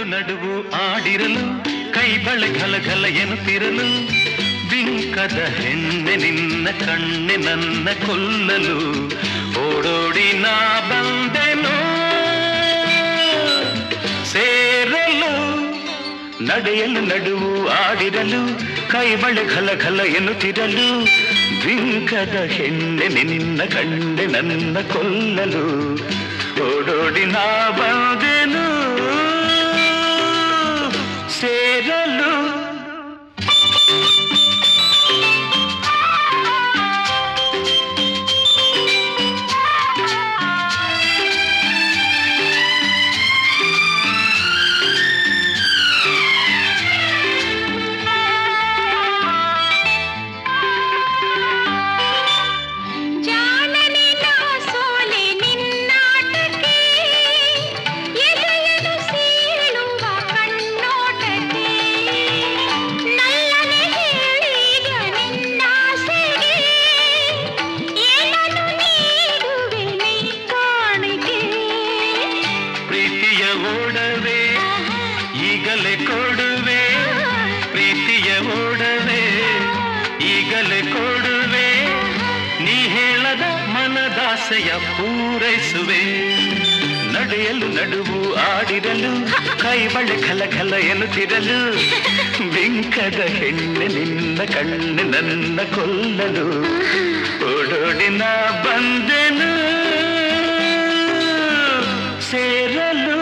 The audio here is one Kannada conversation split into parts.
ನಡುವು ಆಡಿರಲು ಕೈ ಬಳೆ ಘಲ ಘಲ ಎನ್ನುತ್ತಿರಲು ಬಿಂಕದ ಹೆಣ್ಣೆ ನಿನ್ನ ಕಣ್ಣೆ ನನ್ನ ಕೊಲ್ಲಲು ಓಡೋಡಿ ನಾ ಬಂದೆನು ಸೇರಲು ನಡೆಯಲು ನಡುವು ಆಡಿರಲು ಕೈ ಬಳೆ ಘಲ ಘಲ ಎನ್ನುತ್ತಿರಲು ಬಿಂಕದ ಹೆಣ್ಣೆ ನಿನ್ನ ಕಣ್ಣೆ ನನ್ನ ಕೊಲ್ಲಲು ಓಡೋಡಿ ನಾ ಬಂದೆನು ಸೇರಲು ಜಾಣನೆ ನಾ ಸೋಲೆ ನಿನ್ನಾಟಕ್ಕೆ ಎದೆಯನು ಸೀಳುವ ಕಣ್ಣೋಟಕ್ಕೆ ನಲ್ಲನೆ ಹೇಳಿದ ನಿನ್ನಾಸೆಗೆ ಏನನ್ನು ನೀಡುವೆ ನೀ ಕಾಣಿಕೆ ಪ್ರೀತಿಯ ಓಡವೆ ಈಗಲೇ ಕೊಡುವೆ ಪ್ರೀತಿಯ ಓಡವೆ ಈಗಲೇ ಕೊಡುವೆ ನೀ ಹೇಳದ ಮನದಾಸೆಯ ಪೂರೈಸುವೆ ನಡೆಯಲು ನಡುವು ಆಡಿರಲು ಕೈ ಬಳೆ ಖಲ ಖಲ ಎನ್ನುತ್ತಿರಲು ಬಿಂಕದ ಹೆಣ್ಣೆ ನಿನ್ನ ಕಣ್ಣು ನನ್ನ ಕೊಲ್ಲಲು ಓಡೋಡಿನ ಬಂದೆನು ಸೇರಲು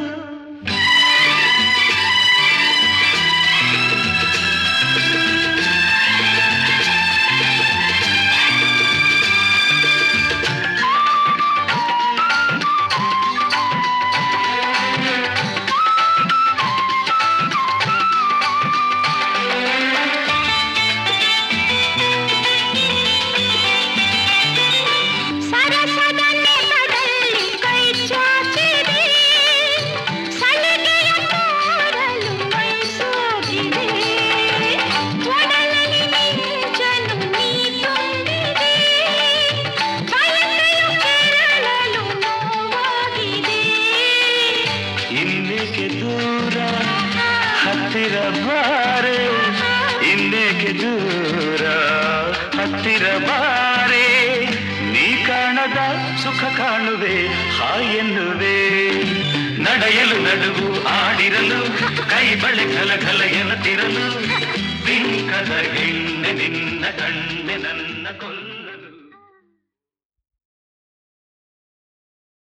ಸರಸದ ನೆಲದಲ್ಲಿ ಕೈ ಚಾಚಿದೆ ಸಲಿಗೆಯ ಮಾಡಲು ಮೈ ಸೋಕಿದೆ ಒಡಲಲ್ಲಿ ಮಿಂಚನು ನೀ ತುಂಬಿದೆ ಬಯಕೆಯು ಕೆರಳಲು ನೋವಾಗಿದೆ ಇನ್ನೇಕೆ ದೂರ ಹತ್ತಿರ ಬಾರೆ ಇನ್ನೇಕೆ ದೂರ ಹತ್ತಿರ ಬಾರೆ ನೀ ಕಾಣದ ಸುಖ ಕಾಣುವೆ ಹಾಯೆನ್ನುವೆ ನಡೆಯಲು ನಡುವು ಆಡಿರಲು ಕೈ ಬಳೆ ಘಲ ಘಲ ಎನ್ನುತ್ತಿರಲು ಬಿಂಕದ ಹೆಣ್ಣೆ ನಿನ್ನ ಕಣ್ಣೆ ನನ್ನ ಕೊಲ್ಲ